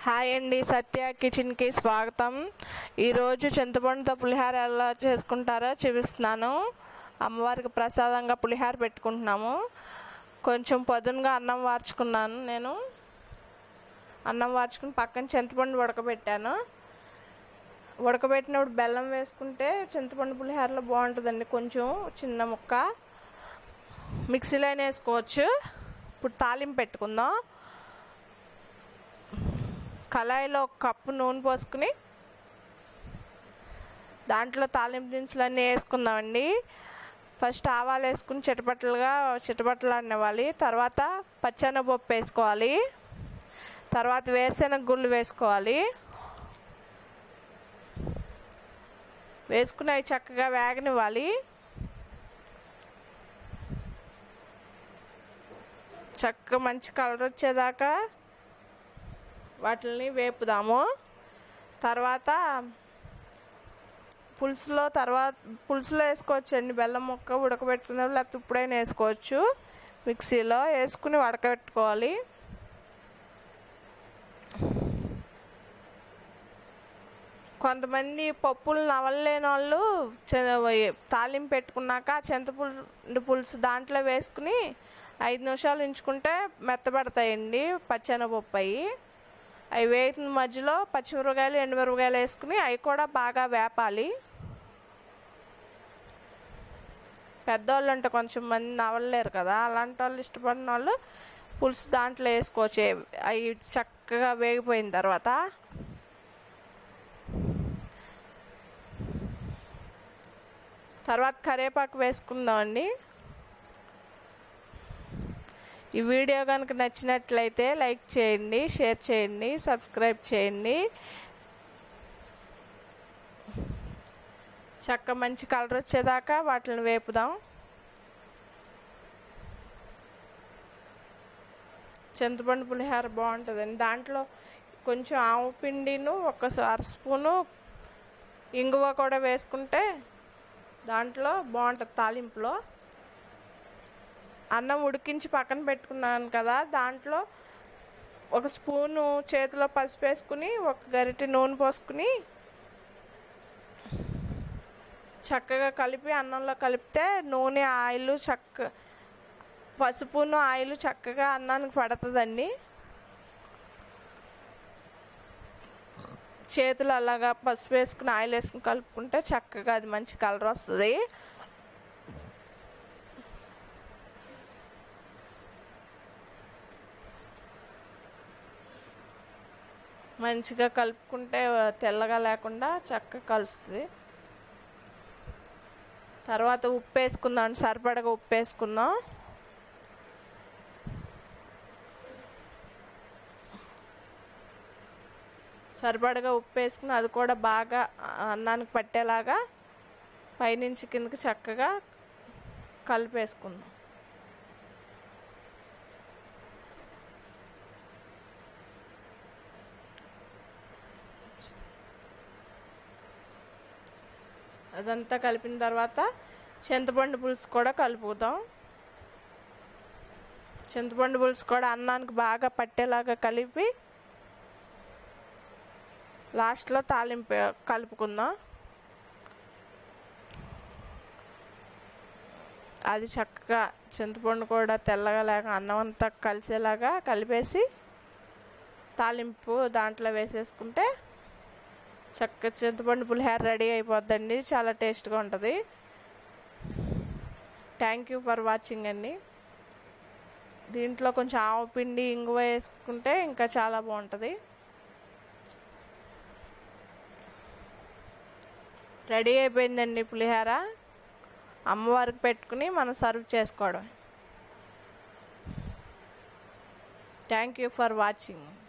hi అండి సత్య కిచెన్కి స్వాగతం ఈరోజు చింతపండుతో పులిహార ఎలా చేసుకుంటారో చూపిస్తున్నాను అమ్మవారికి ప్రసాదంగా పులిహార పెట్టుకుంటున్నాము కొంచెం పొద్దునగా అన్నం వార్చుకున్నాను నేను అన్నం వార్చుకుని పక్కన చింతపండు ఉడకబెట్టాను ఉడకబెట్టినప్పుడు బెల్లం వేసుకుంటే చింతపండు పులిహారలో బాగుంటుందండి కొంచెం చిన్న ముక్క మిక్సీలో అయినా వేసుకోవచ్చు ఇప్పుడు తాలింపు పెట్టుకుందాం కళాయిలో ఒక కప్పు నూనె పోసుకుని దాంట్లో తాలింపు దినుసులు అన్నీ వేసుకుందామండి ఫస్ట్ ఆవాలు వేసుకుని చిటపట్టలుగా చిటపట్టలాడినవ్వాలి తర్వాత పచ్చెనగపప్పు వేసుకోవాలి తర్వాత వేరుశెనగ గుళ్ళు వేసుకోవాలి వేసుకుని అవి చక్కగా వేగనివ్వాలి చక్కగా మంచి కలర్ వచ్చేదాకా వాటిని వేపుదాము తర్వాత పులుసులో తర్వాత పులుసులో వేసుకోవచ్చు అండి బెల్లం ముక్క ఉడకబెట్టుకున్నప్పుడు లేకపోతే ఇప్పుడైనా వేసుకోవచ్చు మిక్సీలో వేసుకుని ఉడకబెట్టుకోవాలి కొంతమంది పప్పులు నవలలేని వాళ్ళు తాలింపు పెట్టుకున్నాక చింతపుండు పులుసు దాంట్లో వేసుకుని ఐదు నిమిషాలు ఉంచుకుంటే మెత్తబడతాయండి పచ్చెనపప్పు అవి అవి వేగిన మధ్యలో పచ్చిమిరపకాయలు ఎండుమిరపకాయలు వేసుకుని అవి కూడా బాగా వేపాలి పెద్దవాళ్ళు అంటే కొంచెం మంది నవలలేరు కదా అలాంటి వాళ్ళు ఇష్టపడిన వాళ్ళు పులుసు దాంట్లో వేసుకోవచ్చు అవి చక్కగా వేగిపోయిన తర్వాత తర్వాత కరివేపాకు వేసుకుందామండి ఈ వీడియో కనుక నచ్చినట్లయితే లైక్ చేయండి షేర్ చేయండి సబ్స్క్రైబ్ చేయండి చక్క మంచి కలర్ వచ్చేదాకా వాటిని వేపుదాం చింతపండు పులిహార బాగుంటుందండి దాంట్లో కొంచెం ఆవు పిండిను ఒక అర స్పూను ఇంగువ కూడా వేసుకుంటే దాంట్లో బాగుంటుంది తాలింపులో అన్నం ఉడికించి పక్కన పెట్టుకున్నాను కదా దాంట్లో ఒక స్పూను చేతిలో పసుపు వేసుకుని ఒక గరిటె నూనె పోసుకుని చక్కగా కలిపి అన్నంలో కలిపితే నూనె ఆయిల్ చక్క పసుపును ఆయిల్ చక్కగా అన్నానికి పడుతుందండి చేతులు అలాగా పసుపు వేసుకుని ఆయిల్ వేసుకుని కలుపుకుంటే చక్కగా అది మంచి కలర్ వస్తుంది మంచిగా కలుపుకుంటే తెల్లగా లేకుండా చక్కగా కలుస్తుంది తర్వాత ఉప్పు వేసుకుందాం సరిపడగా ఉప్పు వేసుకుందాం సరిపడగా ఉప్పు వేసుకుని అది కూడా బాగా అన్నానికి పట్టేలాగా పైనుంచి కిందకి చక్కగా కలిపేసుకుందాం అదంతా కలిపిన తర్వాత చింతపండు పులుసు కూడా కలుపుతాం చింతపండు పులుసు కూడా అన్నానికి బాగా పట్టేలాగా కలిపి లాస్ట్లో తాలింపు కలుపుకుందాం అది చక్కగా చింతపండు కూడా తెల్లగా లేక అన్నం అంతా కలిసేలాగా కలిపేసి తాలింపు దాంట్లో వేసేసుకుంటే చక్క చింతపండు పులిహార రెడీ అయిపోద్దండి చాలా టేస్ట్గా ఉంటుంది థ్యాంక్ యూ ఫర్ వాచింగ్ అండి దీంట్లో కొంచెం ఆవు పిండి ఇంగువ వేసుకుంటే ఇంకా చాలా బాగుంటుంది రెడీ అయిపోయిందండి పులిహార అమ్మవారికి పెట్టుకుని మనం సర్వ్ చేసుకోవడం థ్యాంక్ యూ ఫర్ వాచింగ్